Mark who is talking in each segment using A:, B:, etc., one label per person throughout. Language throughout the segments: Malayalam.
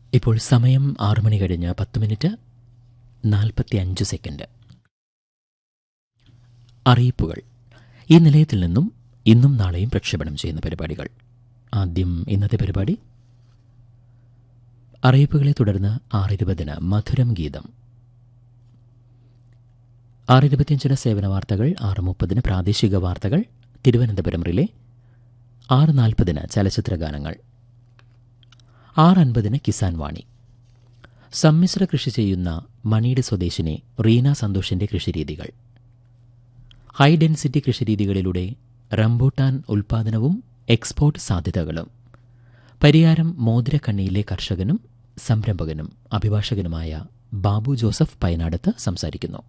A: ഇപ്പോൾ സമയം ആറു മണി കഴിഞ്ഞ് പത്ത് മിനിറ്റ് നാൽപ്പത്തി അഞ്ച് സെക്കൻഡ് അറിയിപ്പുകൾ ഈ നിലയത്തിൽ നിന്നും ഇന്നും നാളെയും പ്രക്ഷേപണം ചെയ്യുന്ന പരിപാടികൾ ആദ്യം ഇന്നത്തെ പരിപാടി അറിയിപ്പുകളെ തുടർന്ന് ആറിരുപതിന് മധുരം ഗീതം ആറിരുപത്തിയഞ്ചിന് സേവന വാർത്തകൾ ആറ് മുപ്പതിന് പ്രാദേശിക വാർത്തകൾ തിരുവനന്തപുരം റിലേ ആറ് നാൽപ്പതിന് ചലച്ചിത്ര ഗാനങ്ങൾ ആറ് അൻപതിന് കിസാൻ വാണി സമ്മിശ്ര കൃഷി ചെയ്യുന്ന മണിയുടെ സ്വദേശിനി റീന സന്തോഷിന്റെ കൃഷിരീതികൾ ഹൈ ഡെൻസിറ്റി കൃഷിരീതികളിലൂടെ റംബൂട്ടാൻ ഉൽപാദനവും എക്സ്പോർട്ട് സാധ്യതകളും പരിയാരം മോതിരക്കണ്ണിയിലെ കർഷകനും സംരംഭകനും അഭിഭാഷകനുമായ ബാബു ജോസഫ് പയനാടത്ത് സംസാരിക്കുന്നു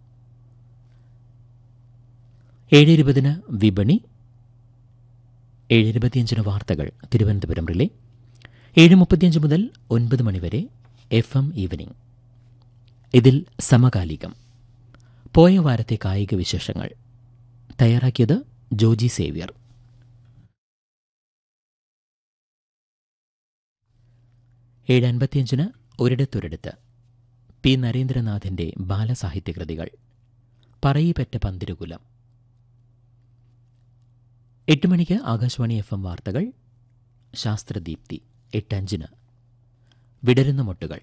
A: ഏഴ് ഇരുപതിന് വിപണി ഏഴ് ഇരുപത്തിയഞ്ചിന് വാർത്തകൾ തിരുവനന്തപുരം റിലേ ഏഴ് മുപ്പത്തിയഞ്ച് മുതൽ ഒൻപത് മണിവരെ എഫ് എം ഈവനിംഗ് ഇതിൽ സമകാലികം പോയ വാരത്തെ കായിക വിശേഷങ്ങൾ തയ്യാറാക്കിയത് ജോജി സേവ്യർ ഏഴ് അൻപത്തിയഞ്ചിന് ഒരിടത്തൊരിടത്ത് പി നരേന്ദ്രനാഥിന്റെ ബാലസാഹിത്യകൃതികൾ പറയിപ്പറ്റ പന്തിരുകുലം എട്ട് മണിക്ക് ആകാശവാണി എഫ് എം വാർത്തകൾ ശാസ്ത്രദീപ്തി എട്ടഞ്ചിന് വിടരുന്ന മുട്ടുകൾ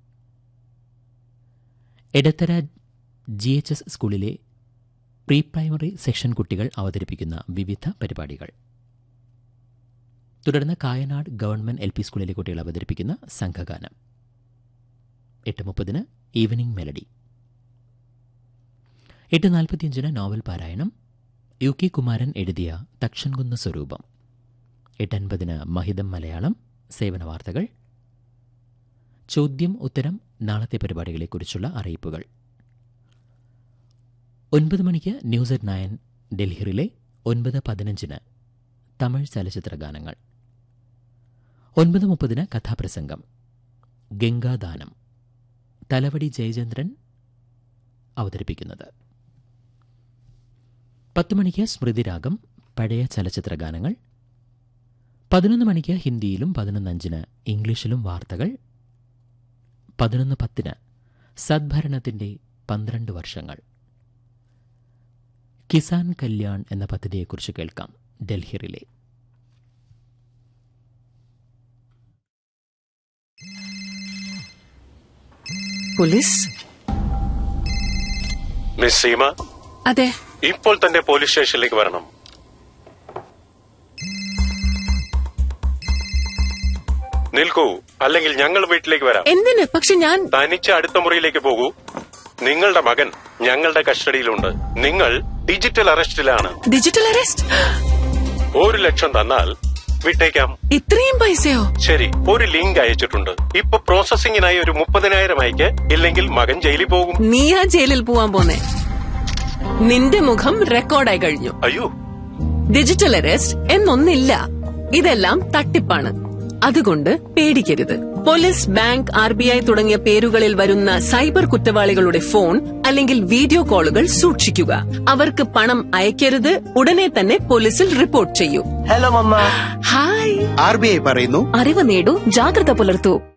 A: എടത്തര ജി എച്ച് എസ് സ്കൂളിലെ പ്രീ പ്രൈമറി സെക്ഷൻ കുട്ടികൾ അവതരിപ്പിക്കുന്ന വിവിധ പരിപാടികൾ തുടർന്ന് കായനാട് ഗവൺമെന്റ് എൽ പി സ്കൂളിലെ കുട്ടികൾ അവതരിപ്പിക്കുന്ന സംഘഗാനം എട്ട് മുപ്പതിന് ഈവനിംഗ് മെലഡി എട്ട് നാൽപ്പത്തിയഞ്ചിന് നോവൽ പാരായണം യു കെ കുമാരൻ എഴുതിയ തക്ഷൻകുന്ന് സ്വരൂപം എട്ടൻപതിന് മഹിതം മലയാളം സേവന വാർത്തകൾ ചോദ്യം ഉത്തരം നാളത്തെ പരിപാടികളെക്കുറിച്ചുള്ള അറിയിപ്പുകൾ ഒൻപത് മണിക്ക് ന്യൂസ് അറ്റ് നയൻ ഡൽഹിയിലെ ഒൻപത് പതിനഞ്ചിന് തമിഴ് ചലച്ചിത്ര ഗാനങ്ങൾ ഒൻപത് മുപ്പതിന് കഥാപ്രസംഗം ഗംഗാദാനം തലവടി ജയചന്ദ്രൻ അവതരിപ്പിക്കുന്നത് പത്ത് മണിക്ക് സ്മൃതിരാഗം പഴയ ചലച്ചിത്ര ഗാനങ്ങൾ പതിനൊന്ന് മണിക്ക് ഹിന്ദിയിലും പതിനൊന്നഞ്ചിന് ഇംഗ്ലീഷിലും വാർത്തകൾ പതിനൊന്ന് പത്തിന് സദ്ഭരണത്തിന്റെ പന്ത്രണ്ട് വർഷങ്ങൾ കിസാൻ കല്യാൺ എന്ന പദ്ധതിയെക്കുറിച്ച് കേൾക്കാം Delhi relay
B: police
C: miss Seema
B: അതെ
C: ഇപ്പോൾ തന്നെ പോലീസ് സ്റ്റേഷനിലേക്ക് വരണം നിൽക്കൂ അല്ലെങ്കിൽ ഞങ്ങൾ വീട്ടിലേക്ക് വരാം
B: എന്തിന് പക്ഷെ ഞാൻ
C: തനിച്ച് അടുത്ത മുറിയിലേക്ക് പോകൂ നിങ്ങളുടെ മകൻ ഞങ്ങളുടെ കസ്റ്റഡിയിലുണ്ട് നിങ്ങൾ ഡിജിറ്റൽ അറസ്റ്റിലാണ്
B: ഡിജിറ്റൽ അറസ്റ്റ്
C: ഒരു ലക്ഷം തന്നാൽ വിട്ടേക്കാം
B: ഇത്രയും പൈസയോ
C: ശരി ഒരു ലിങ്ക് അയച്ചിട്ടുണ്ട് ഇപ്പൊ പ്രോസസിംഗിനായി ഒരു മുപ്പതിനായിരം അയക്ക് ഇല്ലെങ്കിൽ മകൻ ജയിലിൽ പോകും
B: നീയാ ജയിലിൽ പോവാൻ പോന്നെ നിന്റെ മുഖം റെക്കോർഡായി കഴിഞ്ഞു
C: അയ്യോ
B: ഡിജിറ്റൽ അറസ്റ്റ് എന്നൊന്നില്ല ഇതെല്ലാം തട്ടിപ്പാണ് അതുകൊണ്ട് പേടിക്കരുത് police bank R B I തുടങ്ങിയ പേരുകളിൽ വരുന്ന സൈബർ കുറ്റവാളികളുടെ ഫോൺ അല്ലെങ്കിൽ വീഡിയോ കോളുകൾ സൂക്ഷിക്കുക അവർക്ക് പണം അയക്കരുത് ഉടനെ തന്നെ പോലീസിൽ റിപ്പോർട്ട് ചെയ്യൂ
D: hello mamma
B: hi
D: R B I പറയുന്നു
B: അറിവ് നേടൂ ജാഗ്രത പുലർത്തൂ